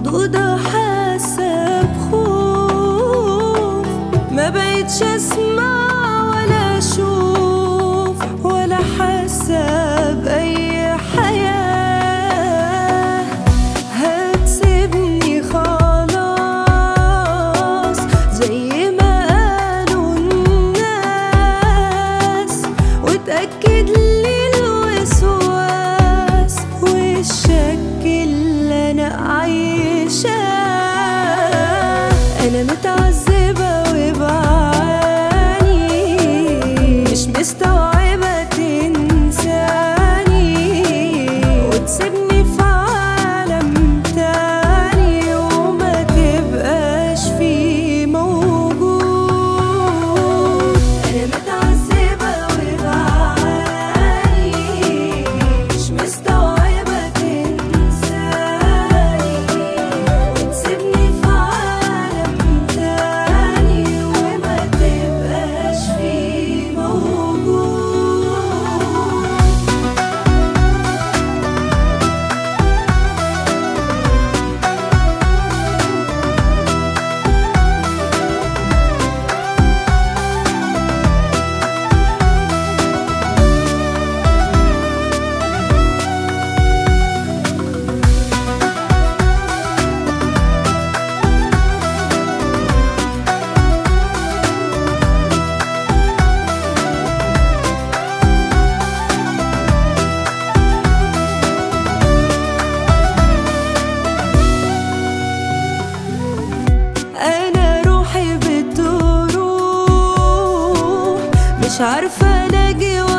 مخضوضة حاسة بخوف ما بقتش اسمع ولا اشوف ولا حاسة بأي حياة هتسيبني خلاص زي ما قالوا الناس وتأكد لي الوسواس والشك اللي أنا عايشاه أنا متعذبة وبعاني مش مستوعبة تنساني وتسيبني في عالم تاني وما تبقاش فيه موجود أنا متعذبة وبعاني مش مستوعبة تنساني وتسيبني في عالم تاني وما تبقاش فيه موجود انا روحي بتروح مش عارفه الاقي